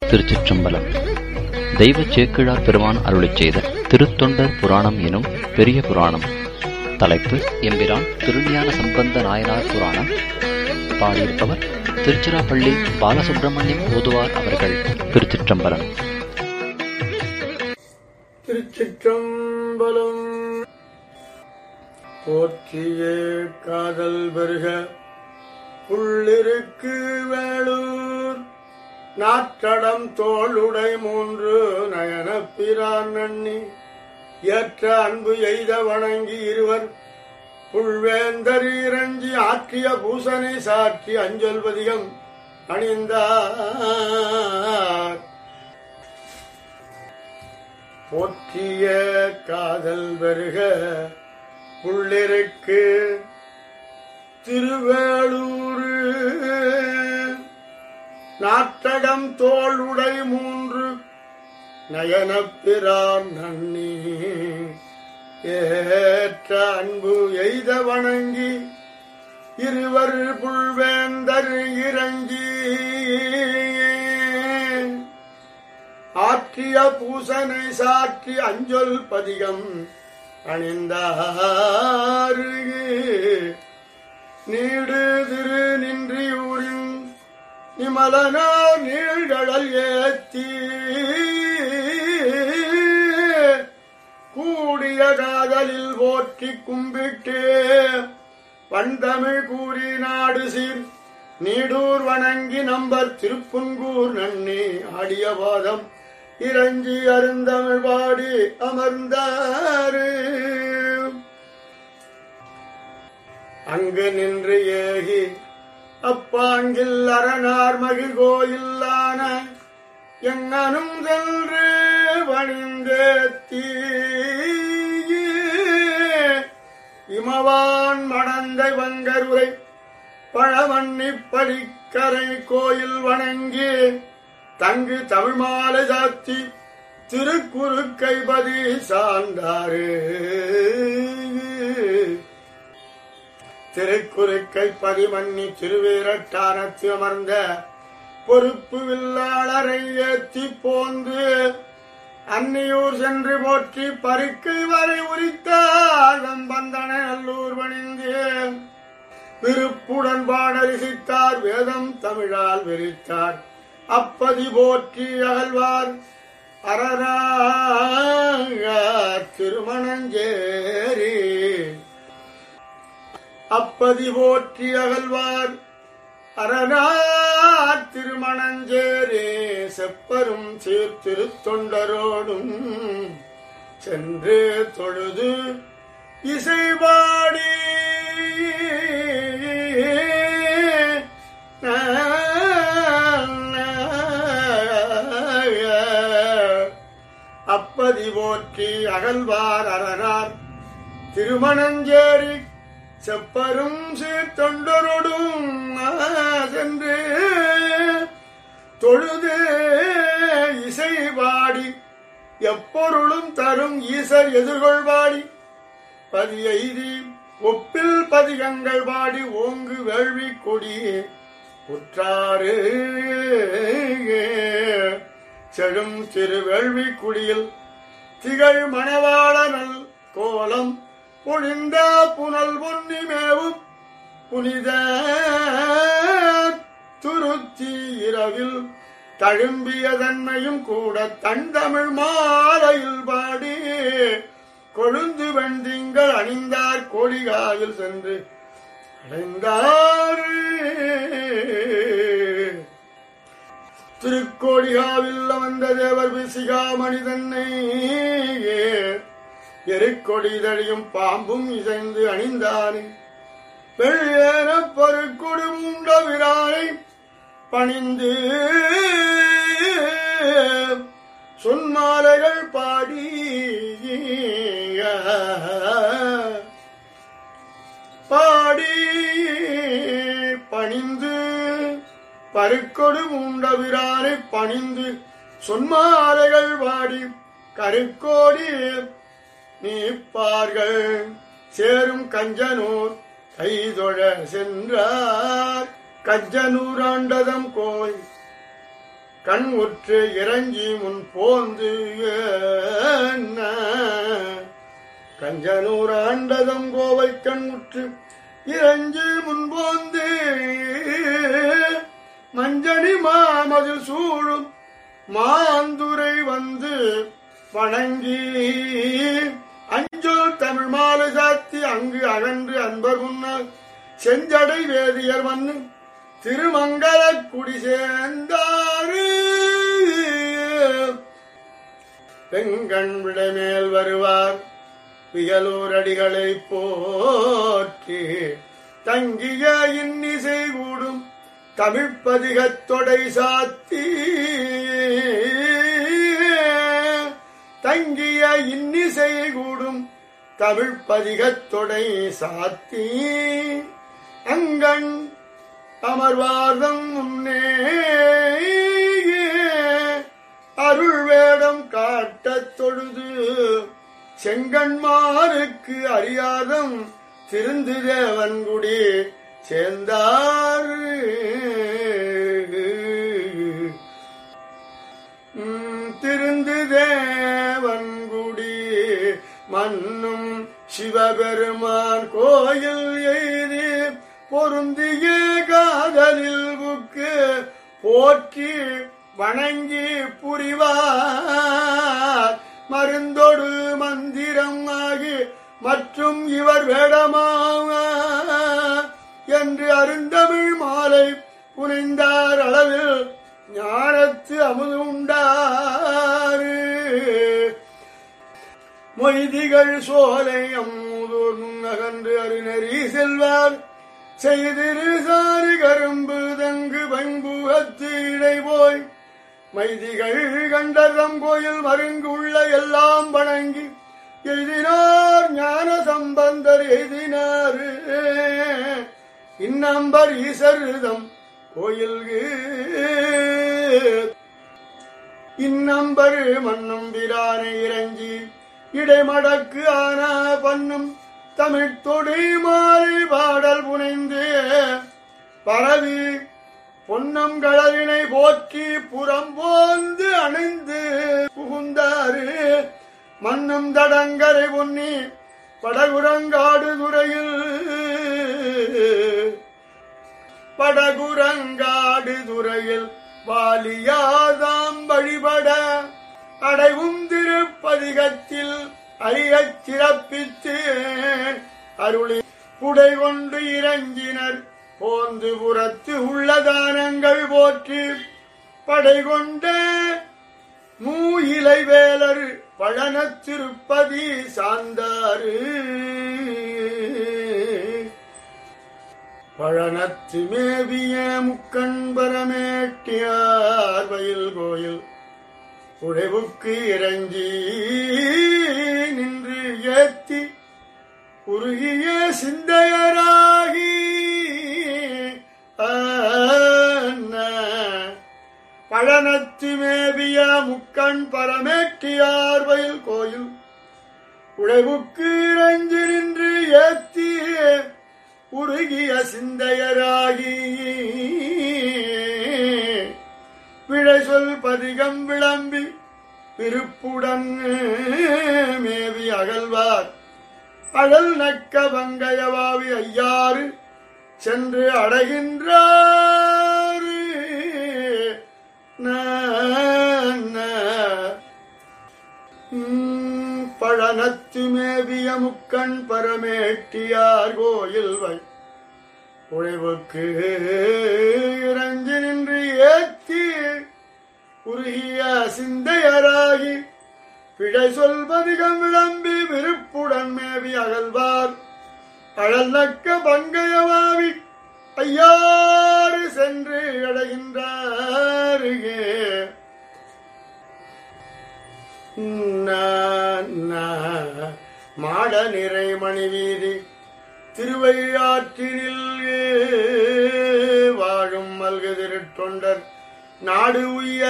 திருச்சிற்றம்பலம் தெய்வ சேக்கிழார் பெருமான் அருளிச் செய்த திருத்தொண்டர் புராணம் எனும் பெரிய புராணம் தலைப்பு எம்பிரான் திருஞான சம்பந்த நாயனார் புராணம் பாடியிருப்பவர் திருச்சிராப்பள்ளி பாலசுப்பிரமணியம் ஓதுவார் அவர்கள் திருச்சிற்றம்பலம் திருச்சிற்றம்பலம் போற்றிய காதல் வருக உள்ளிருக்கு வேளூர் நாற்றடம் தோளுடை மூன்று நயனப்பிரான் நன்னி ஏற்ற அன்பு எய்த வணங்கி இருவர் புல்வேந்தர் இறஞ்சி ஆற்றிய பூசனை சாற்றி அஞ்சொல்வதிகம் அணிந்தார் போற்றிய காதல் வருக புள்ளிருக்கு திருவேளூர் நாட்டடம் தோளுடை மூன்று நயனப்பிரான் நன்னி ஏற்ற அன்பு எய்த வணங்கி இருவர் புல்வேந்தர் இறங்கி ஆற்றிய பூசனை சாற்றி அஞ்சொல் பதிகம் அணிந்தாறு நீடு திரு நின்றியூரின் நிமலனா நீழ்கடல் ஏத்தி கூடிய காதலில் போற்றி கும்பிட்டு வண்டமிழ் கூறி நாடு சீர் நீடூர் வணங்கி நம்பர் திருப்புன்கூர் நன்னி ஆடிய பாதம் இறஞ்சி அருந்தமிழ் பாடி அமர்ந்தாரு அங்கு நின்று ஏகி அப்பாங்கில் அரணார் மகிழ் கோயிலான எங்கனும் சென்று வணிந்தேத்தி இமவான் மடந்தை வங்கருரை பழவண்ணி படிக்கரை கோயில் வணங்கி தங்கு தமிழ் மாலை சாத்தி திருக்குறுக்கை பதி சார்ந்தாரு திருக்குறுக்கை பதிமன்னி திருவேரட்டானத்து அமர்ந்த பொறுப்பு வில்லாளரை ஏத்தி போந்து அன்னியூர் சென்று போற்றி பருக்கை வரை உரித்தார் வந்தன நல்லூர் பணிந்து விருப்புடன் பாடரிசித்தார் வேதம் தமிழால் விரித்தார் அப்பதி போற்றி அகழ்வார் அறராக திருமணஞ்சேரி அப்பதி போற்றி அகழ்வார் அரணார் திருமணஞ்சேரே செப்பரும் சீர்திருத்தொண்டரோடும் சென்று தொழுது இசைபாடி அப்பதி போற்றி அகழ்வார் அரணார் திருமணஞ்சேரி செப்பரும் சீர்தொண்டரோடும் சென்று தொழுது இசை பாடி எப்பொருளும் தரும் ஈசர் எதிர்கொள்வாடி பதியெய்தி ஒப்பில் பதிகங்கள் பாடி ஓங்கு வேள்வி கொடி உற்றாறு செழும் திருவேள்வி குடியில் திகழ் மணவாளனல் கோலம் பொழிந்த புனல் பொன்னி மேவும் புனித துருத்தி இரவில் தழும்பிய தன்மையும் கூட தன் தமிழ் மாலையில் பாடி கொழுந்து வெண்திங்கள் அணிந்தார் கோழிகாயில் சென்று அடைந்தார் திருக்கோடிகாவில் வந்த தேவர் விசிகா மனிதன்னை எருக்கொடிதழியும் பாம்பும் இசைந்து அணிந்தானே வெள்ளேன பருக்கொடு மூண்ட விரானை பணிந்து சொன்மாலைகள் பாடி பாடி பணிந்து பருக்கொடு மூண்ட விரானை பணிந்து சொன்மாலைகள் பாடி கருக்கோடி நீப்பார்கள் சேரும் கஞ்சனூர் கைதொழ சென்றார் கஞ்சனூராண்டதம் கோய் கண் உற்று இறங்கி முன் போந்து என்ன கஞ்சனூர் ஆண்டதம் கோவை கண் உற்று இறஞ்சி முன்போந்து மஞ்சனி மாமதில் சூழும் மாந்துரை வந்து வணங்கி அஞ்சல் தமிழ் மாலை சாத்தி அங்கு அகன்று அன்பர் முன்னால் செஞ்சடை வேதியர் மண்ணு திருமங்கல குடி சேர்ந்தாரு பெண்கண் விடைமேல் வருவார் பியலூர் அடிகளை போற்றி தங்கிய இன்னிசை கூடும் தமிழ்ப்பதிகத் தொடை சாத்தி தங்கிய இன்னிசை கூடும் தமிழ்ப்பதிகத் தொடை சாத்தி அங்கண் அமர்வார்தம் முன்னே அருள் வேடம் காட்டத் தொழுது செங்கண்மாருக்கு அறியாதம் திருந்து தேவன்குடி சேர்ந்தார் உம், திருந்து தேவன்குடி மன்னும் சிவபெருமான் கோயில் எய்தி பொருந்திய காதலில் புக்கு போற்றி வணங்கி புரிவார் மருந்தொடு மந்திரம் ஆகி மற்றும் இவர் வேடமாக என்று அருந்தமிழ் மாலை புனைந்தார் அளவில் ஞானத்து அமுது உண்டாறு மொய்திகள் சோலை அம்முதூர் நகன்று அருணரி செல்வார் செய்திரு சாறு கரும்பு தங்கு பைம்புகத்து இடை போய் மைதிகள் கண்டதம் கோயில் மருங்கு உள்ள எல்லாம் வணங்கி எழுதினார் ஞான சம்பந்தர் எழுதினார் இந்நம்பர் ஈசருதம் கோயில்கு இந்நம்பர் மன்னும் பிரானை இறங்கி இடைமடக்கு ஆன பண்ணும் தமிழ் தொடி மாறி பாடல் புனைந்து பரவி பொன்னம் கடலினை போற்றி புறம் போந்து அணைந்து புகுந்தாரு மன்னும் தடங்கரை பொன்னி படகுரங்காடு துறையில் படகுரங்காடு துறையில் வாலியாதாம் வழிபட அடைவும் திருப்பதிகத்தில் அறியச் சிறப்பித்து அருளி குடை கொண்டு இறங்கினர் போந்து புறத்து உள்ள தானங்கள் போற்றி படை கொண்ட மூ இலை வேலர் பழனத் திருப்பதி சார்ந்தாரு பழனத்து மேவிய முக்கண் பரமேட்டியார் வயல் கோயில் உழைவுக்கு இறங்கி நின்று ஏத்தி உருகிய சிந்தையராகி ஆன பழனத்து மேவிய முக்கண் பரமேட்டியார் வயல் கோயில் உழைவுக்கு இறங்கி நின்று ஏத்தி உருகிய சிந்தையராகி விழை சொல் பதிகம் விளம்பி விருப்புடன் மேவி அகழ்வார் அழல் நக்க வங்கயவாவி ஐயாறு சென்று அடைகின்றார் பழனத்து மேவிய முக்கண் பரமேட்டியார் கோயில் வை உழைவுக்கு இறங்கி நின்று ஏத்தி உருகிய சிந்தையராகி பிழை சொல்வதிகம் விளம்பி விருப்புடன் மேவி அகழ்வார் அழல் நக்க பங்கயவாவி ஐயாறு சென்று அடைகின்றாருகே மாட நிறை மணி வீதி திருவையாற்றினில் வாழும் மல்கு திருத்தொண்டர் நாடு உய்ய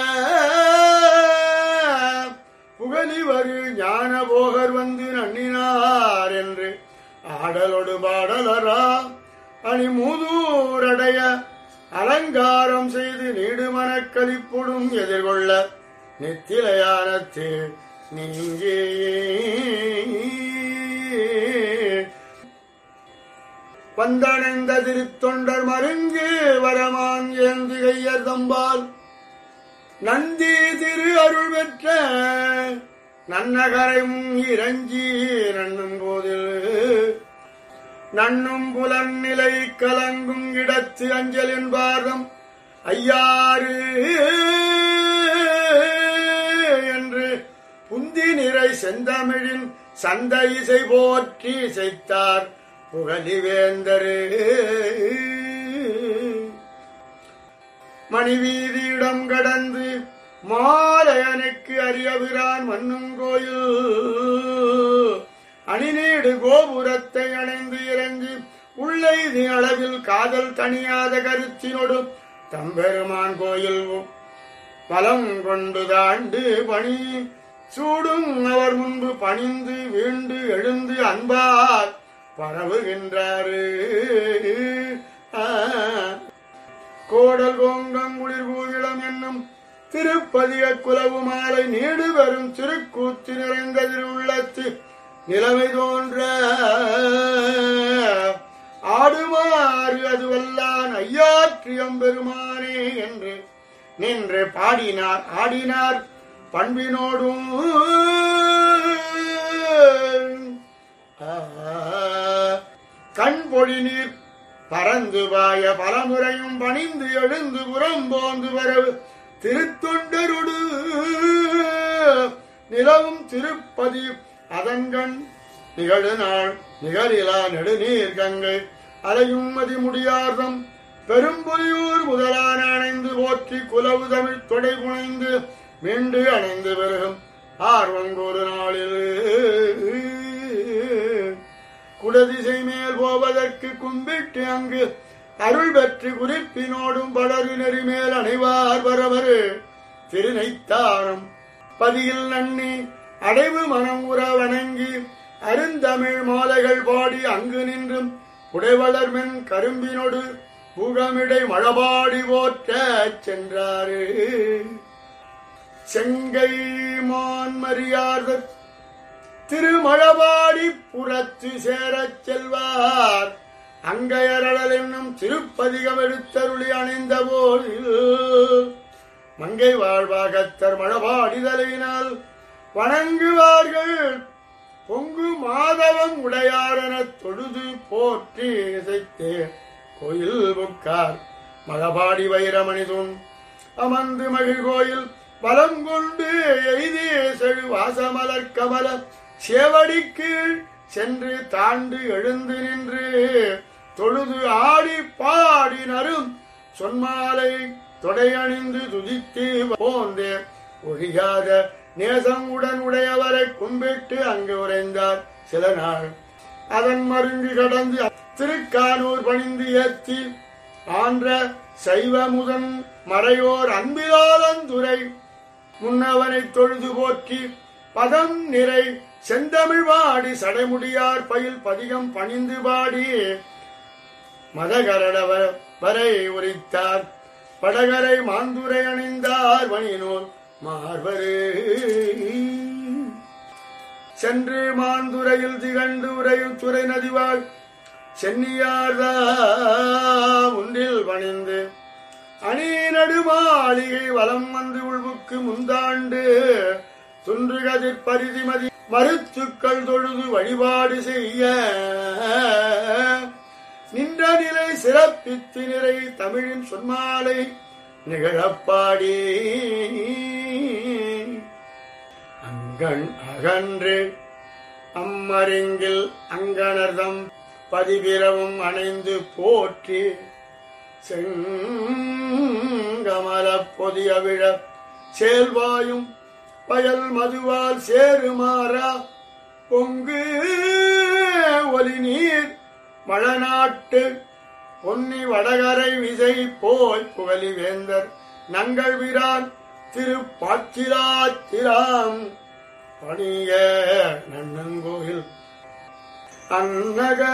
புகழி வரு ஞான போகர் வந்து நன்னினார் என்று ஆடலொடு பாடலரா அணி மூதூரடைய அலங்காரம் செய்து நீடுமனக் கலிப்பொடும் உள்ள நித்திலையானத்து நீங்கே வந்தடைந்த திருத்தொண்டர் மருங்கு வரமான் ஏந்து கையர் தம்பால் நந்தி திரு அருள் பெற்ற நன்னகரம் இறஞ்சி நண்ணும் போதில் நண்ணும் புலன் நிலை கலங்கும் இடத்து அஞ்சல் என்பார்தம் ஐயாறு என்று புந்தி நிறை செந்தமிழின் சந்த இசை போற்றி இசைத்தார் புகழி வேந்தரு மணிவீதியிடம் கடந்து மாலையனுக்கு அரியபிரான் மன்னும் கோயில் அணிநீடு கோபுரத்தை அணைந்து இறங்கி உள்ளெய்தி அளவில் காதல் தணியாத கருத்தினொடு தம்பெருமான் கோயில் பலம் கொண்டு தாண்டு பணி சூடும் அவர் முன்பு பணிந்து வீண்டு எழுந்து அன்பார் பரவுகின்றாரு ஆ. கோடல் கோங்கம் குளிர் பூவிளம் என்னும் திருப்பதிக குலவு மாலை நீடு வரும் திருக்கூத்து நிறைந்த திருவுள்ளத்து நிலைமை தோன்ற ஆடுமாறு அது வல்லான் ஐயாற்றியம் பெருமானே என்று நின்று பாடினார் ஆடினார் பண்பினோடும் ஆ, கண் பொழி நீர் பறந்து பாய பலமுறையும் பணிந்து எழுந்து புறம் போந்து வரவு திருத்தொண்டருடு நிலவும் திருப்பதி அதங்கண் நிகழு நாள் நிகழிலா நெடுநீர் கங்கை அலையும் மதி முடியார்தம் பெரும்புலியூர் முதலான அணைந்து போற்றி குலவு தமிழ் தொடை புனைந்து மீண்டு அணைந்து பெருகும் ஆர்வங்கொரு நாளில் குடதிசை மேல் போவதற்கு கும்பிட்டு அங்கு அருள் பெற்று குறிப்பினோடும் பலரு நெறிமேல் அணைவார் வரவரு திருநைத்தாரம் பதியில் நன்னி அடைவு மனம் உற வணங்கி அருந்தமிழ் மாலைகள் பாடி அங்கு நின்றும் உடைவளர் மென் கரும்பினொடு புகமிடை மழபாடி போற்ற சென்றாரு செங்கை மான் மரியாதர் திருமழபாடி புறத்து சேரச் செல்வார் அங்கையரடல் என்னும் திருப்பதிகம் எடுத்தருளி அணிந்த போதில் மங்கை வாழ்வாகத்தர் மழபாடிதலினால் வணங்குவார்கள் பொங்கு மாதவம் உடையாரெனத் தொழுது போற்றி இசைத்தே கோயில் புக்கார் மழபாடி வைரமணிதுன் அமர்ந்து மகிழ் கோயில் பலம் கொண்டு எய்தி செழு வாசமலர் கமல சேவடிக்கீழ் சென்று தாண்டு எழுந்து நின்று தொழுது ஆடி பாடி நரும் சொன்மாலை தொடையணிந்து துதித்து போந்தே ஒழியாத நேசம் உடன் உடையவரை கும்பிட்டு அங்கு உறைந்தார் சில நாள் அதன் மருங்கு கடந்து திருக்கானூர் பணிந்து ஏத்தி ஆன்ற சைவ முதன் மறையோர் அன்பிலாலந்துரை முன்னவனை தொழுது போற்றி பதம் நிறை செந்தமிழ் வாடி சடைமுடியார் பயில் பதிகம் பணிந்து பாடி மதகரடவர் வரை உரித்தார் படகரை மாந்துரை அணிந்தார் வணினோர் மார்பரு சென்று மாந்துரையில் திகழ்ந்து உரையும் துறை நதிவாள் சென்னியார்தா உண்டில் பணிந்து அணி நடுமாளிகை வலம் வந்து உள்வுக்கு முந்தாண்டு துன்று கதிர் பரிதிமதி மருத்துக்கள் தொழுது வழிபாடு செய்ய நின்ற நிலை சிறப்பித்து நிறை தமிழின் சொன்மாலை நிகழப்பாடி அங்கண் அகன்று அம்மருங்கில் அங்கணர்தம் பதிவிரவும் அணைந்து போற்றி செங்கமல பொதிய விழ செயல்வாயும் பயல் மதுவால் சேருமாறா பொங்கு ஒலி நீர் மழநாட்டு பொன்னி வடகரை விசை போய் புகழி வேந்தர் நங்கள் வீரான் திரு பாச்சிராத்திராம் பணிய நன்னங்கோயில்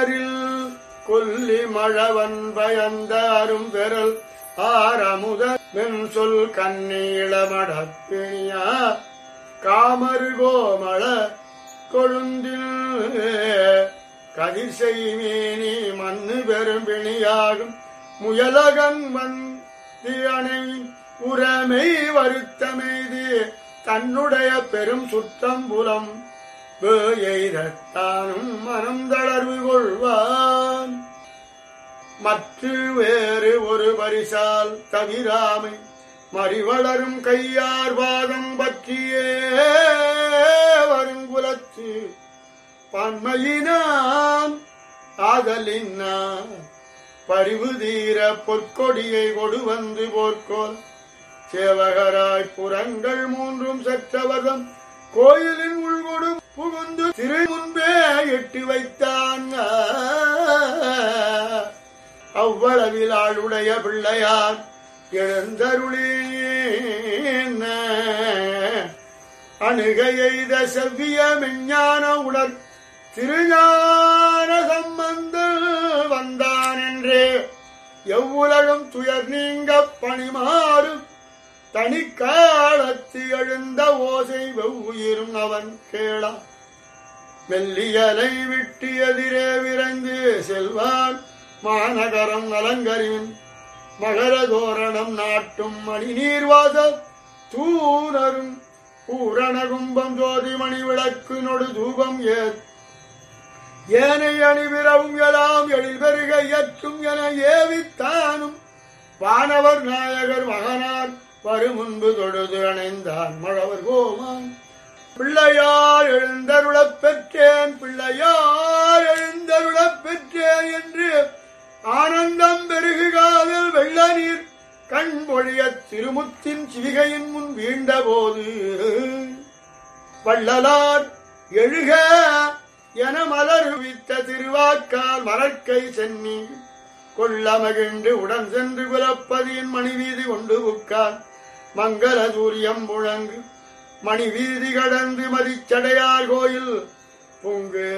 அந்நகரில் கொல்லி மழவன் பயந்தாரும் பெறல் ஆரமுத வெண் சொல் கண்ணீளமடப்பிணியா காமரு கோமள கொழுந்தில் கதிர் செய்மேனி மண்ணு பெரும்பிணியாகும் முயலகன் வந்து அணை உரமை வருத்தமெய்து தன்னுடைய பெரும் சுற்றம்புலம் வேயைரத்தானும் மனம் தளர்வு கொள்வான் மற்ற வேறு ஒரு பரிசால் தவிராமை மறிவளரும் கையார் பாதம் பற்றியே வருங்குலத்து பன்மையினான் ஆதலின்னான் பரிவு தீர பொற்கொடியை கொடு வந்து போர்க்கோல் சேவகராய் புறங்கள் மூன்றும் சற்றவதம் கோயிலின் உள்கொடு புகுந்து திரு முன்பே எட்டி வைத்தான் அவ்வளவில் ஆளுடைய பிள்ளையார் எழுந்தருளே அணுக எய்த செவ்விய மெஞ்ஞான உணர் திருஞான சம்பந்தல் வந்தான் என்றே எவ்வுலகம் துயர் நீங்க பணிமாறும் தனிக்காலத்து எழுந்த ஓசை வெவ்வுயிரும் அவன் கேளா மெல்லியலை விட்டு எதிரே விரைந்து செல்வான் மாநகரம் அலங்கரின் மகர தோரணம் நாட்டும் மணிநீர்வாத தூணரும் பூரண கும்பம் ஜோதி மணி விளக்கு நொடு தூபம் ஏற் ஏனை அணிவிரவும் எலாம் எழில் பெருக இயற்றும் என ஏவித்தானும் வானவர் நாயகர் மகனார் வரும் முன்பு தொழுது அணைந்தான் மழவர் கோமான் பிள்ளையார் எழுந்தருளப் பெற்றேன் பிள்ளையார் எழுந்தருளப் பெற்றேன் என்று ஆனந்தம் பெருகுகாதல் வெள்ள நீர் கண் பொழிய திருமுத்தின் சிவிகையின் முன் வீழ்ந்தபோது வள்ளலார் எழுக என மலருவித்த திருவாக்கால் மரக்கை சென்னி கொள்ள மகிழ்ந்து உடன் சென்று புலப்பதியின் மணிவீதி கொண்டு புக்கான் மங்கள சூரியம் முழங்கு மணிவீதி கடந்து மதிச்சடையார் கோயில் பொங்கு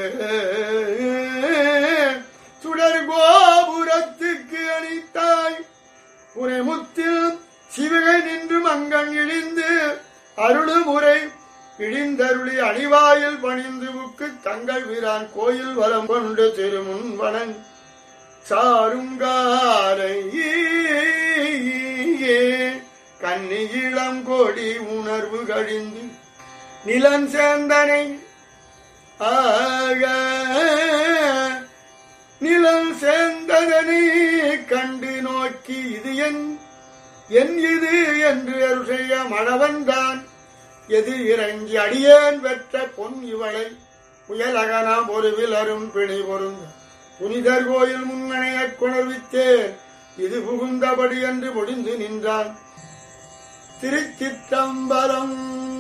சுடர் கோபுரத்துக்கு அணித்தாய் புனைமுத்தில் சிவகை நின்று மங்கன் இழிந்து அருளு முறை இழிந்தருளி அணிவாயில் பணிந்து புக்கு தங்கள் வீரான் கோயில் வலம் கொண்டு திருமுன் வனன் சாருங்காரை கன்னி இளம் கோடி உணர்வு கழிந்து நிலன் சேந்தனை ஆக நிலம் சேர்ந்ததனை கண்டு நோக்கி இது என் என் இது என்று அருள் செய்ய மழவன்தான் எது இறங்கி அடியேன் பெற்ற பொன் இவளை புயலகனாம் ஒரு விலரும் பிணி பொருந்த புனிதர் கோயில் முன்னணையக் குணர்வித்தேன் இது புகுந்தபடி என்று முடிந்து நின்றான் திருச்சிற்றம்பலம்